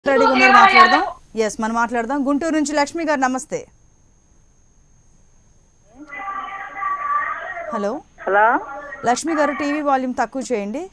రెడీగా ఉన్నారు మాట్లాడదాం ఎస్ మనం మాట్లాడదాం గుంటూరు నుంచి లక్ష్మి గారు నమస్తే హలో హలో లక్ష్మి గారు టీవీ వాల్యూమ్ తక్కువ చేయండి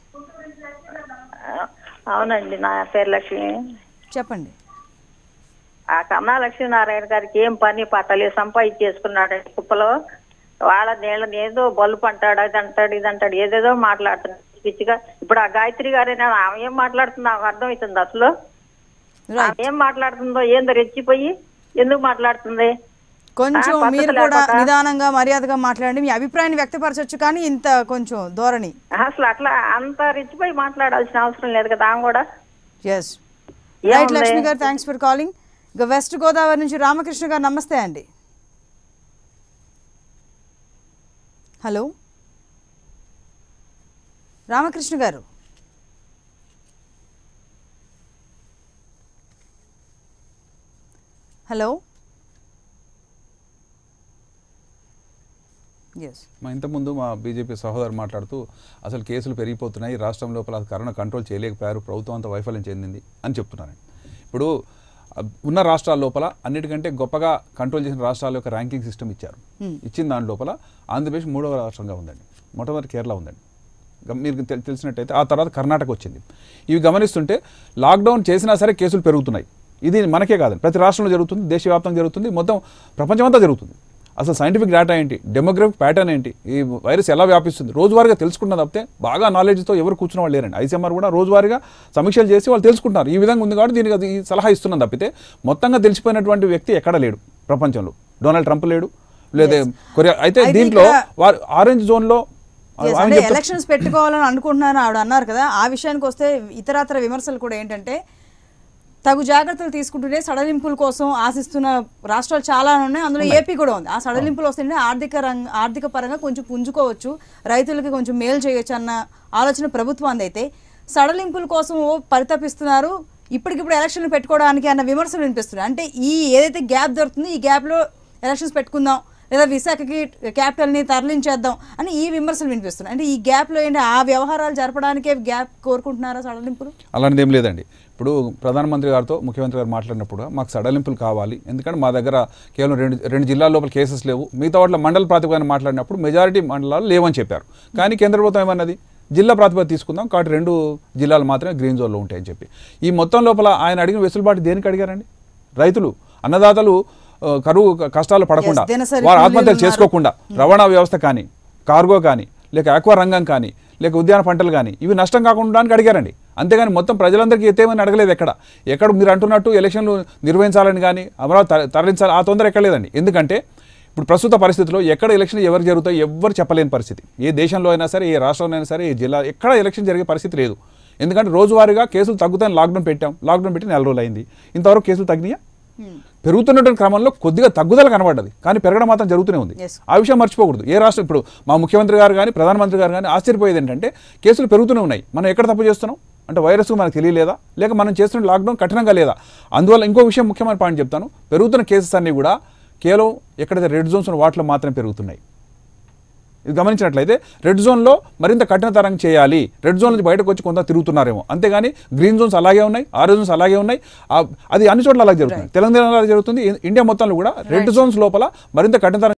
అవునండి నా పేరు లక్ష్మి చెప్పండి ఆ కన్నా లక్ష్మీనారాయణ గారికి ఏం పని పట్టలే సంపాదించేసుకున్నాడు కుప్పలో వాళ్ళ నీళ్ళని ఏదో బల్బు అంటాడు అది అంటాడు ఇది అంటాడు ఏదేదో మాట్లాడుతున్నాడు పిచ్చిగా ఇప్పుడు ఆ గాయత్రి గారైనా ఆమె ఏం మాట్లాడుతుందో ఆమె అర్థమవుతుంది అసలు రైట్ ఆమె ఏం మాట్లాడుతుందో ఏందో రెచ్చిపోయి ఎందుకు మాట్లాడుతుంది కొంచెం ఆ, పద్ధతి మీరు కూడా లేకుండా. నిదానంగా మర్యాదగా మాట్లాడండి మీ అభిప్రాయాన్ని వ్యక్తపరచొచ్చు కానీ ఇంత కొంచెం ధోరణి అసలు అట్లా అంత రెచ్చిపోయి మాట్లాడాల్సిన అవసరం లేదు కదా ఆమె కూడా ఎస్ రైట్ ఏముంది? Lakshmi garu thanks for calling ఇక వెస్ట్ గోదావరి నుంచి రామకృష్ణ గారు నమస్తే అండి హలో రామకృష్ణ గారు హలో ఎస్ మా ఇంతకుముందు మా బీజేపీ సహోదరు మాట్లాడుతూ అసలు కేసులు పెరిగిపోతున్నాయి రాష్ట్రం లోపల కరోనా కంట్రోల్ చేయలేకపోయారు ప్రభుత్వం అంతా వైఫల్యం చెందింది అని చెప్తున్నారండి ఇప్పుడు ఆ, ఉన్న రాష్ట్రాల లోపల అన్నిటికంటే గొప్పగా కంట్రోల్ చేసిన రాష్ట్రాల యొక్క ర్యాంకింగ్ సిస్టమ్ ఇచ్చారు ఇచ్చిన దాని లోపల ఆంధ్రప్రదేశ్ మూడవ రాష్ట్రంగా ఉందండి మొట్టమొదటి కేరళ ఉందండి గమ- మీరు తెల్- తెలిసినట్టయితే ఆ తర్వాత కర్ణాటక వచ్చింది ఇవి గమనిస్తుంటే లాక్డౌన్ చేసినా సరే కేసులు పెరుగుతున్నాయి ఇది మనకే కాదండి ప్రతి రాష్ట్రంలో జరుగుతుంది దేశవ్యాప్తంగా జరుగుతుంది మొత్తం ప్రపంచమంతా జరుగుతుంది అసలు సైంటిఫిక్ డేటా ఏంటి డెమోగ్రఫిక్ ప్యాటర్న్ ఏంటి ఈ వైరస్ ఎలా వ్యాపిస్తుంది రోజువారీగా తెలుసుకున్న తప్పితే బాగా నాలెడ్జ్తో ఎవరు కూర్చున్న వాళ్ళు లేరండి ఐసీఎంఆర్ కూడా రోజువారీగా సమీక్షలు చేసి వాళ్ళు తెలుసుకుంటున్నారు ఈ విధంగా ఉంది కాబట్టి దీనికి అది ఈ సలహా ఇస్తున్నాం తప్పితే మొత్తంగా తెలిసిపోయినటువంటి వ్యక్తి ఎక్కడ లేడు ప్రపంచంలో డొనాల్డ్ ట్రంప్ లేడు లేదా కొరియా అయితే అయితే దీంట్లో ఇక్కడ- వారు ఆరెంజ్ జోన్లో Yes, ఆయన అంటే చెప్తా- ఎలక్షన్స్ పెట్టుకోవాలని అనుకుంటున్నాను ఆవిడ అన్నారు కదా ఆ విషయానికి వస్తే ఇతరత్ర విమర్శలు కూడా ఏంటంటే తగు జాగ్రత్తలు తీసుకుంటూనే సడలింపుల కోసం ఆశిస్తున్న రాష్ట్రాలు చాలా ఉన్నాయి అందులో ఏపీ కూడా ఉంది ఆ సడలింపులు వస్తుంటే ఆర్థిక రంగ ఆర్థిక పరంగా కొంచెం పుంజుకోవచ్చు రైతులకి కొంచెం మేలు చేయొచ్చు అన్న ఆలోచన ప్రభుత్వాన్ని అయితే సడలింపుల కోసం ఓ పరితపిస్తున్నారు ఇప్పటికిప్పుడు ఎలక్షన్లు పెట్టుకోవడానికి అన్న విమర్శలు వినిపిస్తున్నాయి అంటే ఈ ఏదైతే గ్యాప్ దొరుకుతుందో ఈ గ్యాప్లో ఎలక్షన్స్ పెట్టుకుందాం లేదా విశాఖకి క్యాపిటల్ని తరలించేద్దాం అని ఈ విమర్శలు వినిపిస్తున్నాయి అంటే ఈ గ్యాప్లో ఏంటి ఆ వ్యవహారాలు జరపడానికే గ్యాప్ కోరుకుంటున్నారా సడలింపులు అలాంటిది ఏం లేదండి ఇప్పుడు ప్రధానమంత్రి గారితో ముఖ్యమంత్రి గారు మాట్లాడినప్పుడు మాకు సడలింపులు కావాలి ఎందుకంటే మా దగ్గర కేవలం రెండు రెండు జిల్లాల లోపల కేసెస్ లేవు మిగతా వాటిలో మండల ప్రాతిపదికన మాట్లాడినప్పుడు మెజారిటీ మండలాలు లేవని చెప్పారు కానీ కేంద్ర ప్రభుత్వం ఏమన్నది జిల్లా ప్రాతిపదిక తీసుకుందాం కాబట్టి రెండు జిల్లాలు మాత్రమే గ్రీన్ జోన్లో ఉంటాయని చెప్పి ఈ మొత్తం లోపల ఆయన అడిగిన వెసులుబాటు దేనికి అడిగారండి రైతులు అన్నదాతలు ఆ, కరువు కష్టాలు పడకుండా Yes, దినసరి వారు కూలీలు ఆత్మహత్యలు ఉన్నారు. చేసుకోకుండా రవాణా వ్యవస్థ కానీ కార్గో కానీ లేక ఆక్వా రంగం కానీ లేక ఉద్యాన పంటలు కానీ ఇవి నష్టం కాకుండా ఉండడానికి అడిగారండి అంతేగాని మొత్తం ప్రజలందరికీ ఎత్తేమని అడగలేదు ఎక్కడ ఎక్కడ మీరు అంటున్నట్టు ఎలక్షన్లు నిర్వహించాలని కానీ అమరావతి తర- తరలించాలి ఆ తొందర ఎక్కలేదండి ఎందుకంటే ఇప్పుడు ప్రస్తుత పరిస్థితిలో ఎక్కడ ఎలక్షన్ ఎవరు జరుగుతాయో ఎవ్వరు చెప్పలేని పరిస్థితి ఏ దేశంలో అయినా సరే ఏ రాష్ట్రంలో అయినా సరే ఏ జిల్లా ఎక్కడ ఎలక్షన్ జరిగే పరిస్థితి లేదు ఎందుకంటే రోజువారీగా కేసులు తగ్గుతాయని లాక్డౌన్ పెట్టాం లాక్డౌన్ పెట్టి నెల రోజులు అయింది ఇంతవరకు కేసులు తగ్గినాయా పెరుగుతున్నటువంటి క్రమంలో కొద్దిగా తగ్గుదల కనబడ్డది కానీ పెరగడం మాత్రం జరుగుతూనే ఉంది Yes. ఆ విషయం మర్చిపోకూడదు ఏ రాష్ట్రం ఇప్పుడు మా ముఖ్యమంత్రి గారు కానీ ప్రధానమంత్రి గారు కానీ ఆశ్చర్యపోయేది ఏంటంటే కేసులు పెరుగుతూనే ఉన్నాయి మనం ఎక్కడ తప్పు చేస్తున్నాం అంటే వైరస్ మనకు తెలియలేదా లేక మనం చేస్తున్న లాక్డౌన్ కఠినంగా లేదా అందువల్ల ఇంకో విషయం ముఖ్యమైన పాయింట్ చెప్తాను పెరుగుతున్న కేసెస్ అన్నీ కూడా కేవలం ఎక్కడైతే రెడ్ జోన్స్ ఉన్న వాటిలో మాత్రమే పెరుగుతున్నాయి ఇది గమనించినట్లయితే రెడ్ జోన్లో మరింత కఠినతరం చేయాలి రెడ్ జోన్ నుంచి బయటకు వచ్చి కొంత తిరుగుతున్నారేమో అంతేగాని గ్రీన్ జోన్స్ అలాగే ఉన్నాయి ఆరెంజ్ జోన్స్ అలాగే ఉన్నాయి ఆ- అది అన్ని చోట్ల అలాగే జరుగుతుంది తెలంగాణలో అలాగే జరుగుతుంది ఇండియా మొత్తంలో కూడా రెడ్ జోన్స్ లోపల మరింత కఠినతరం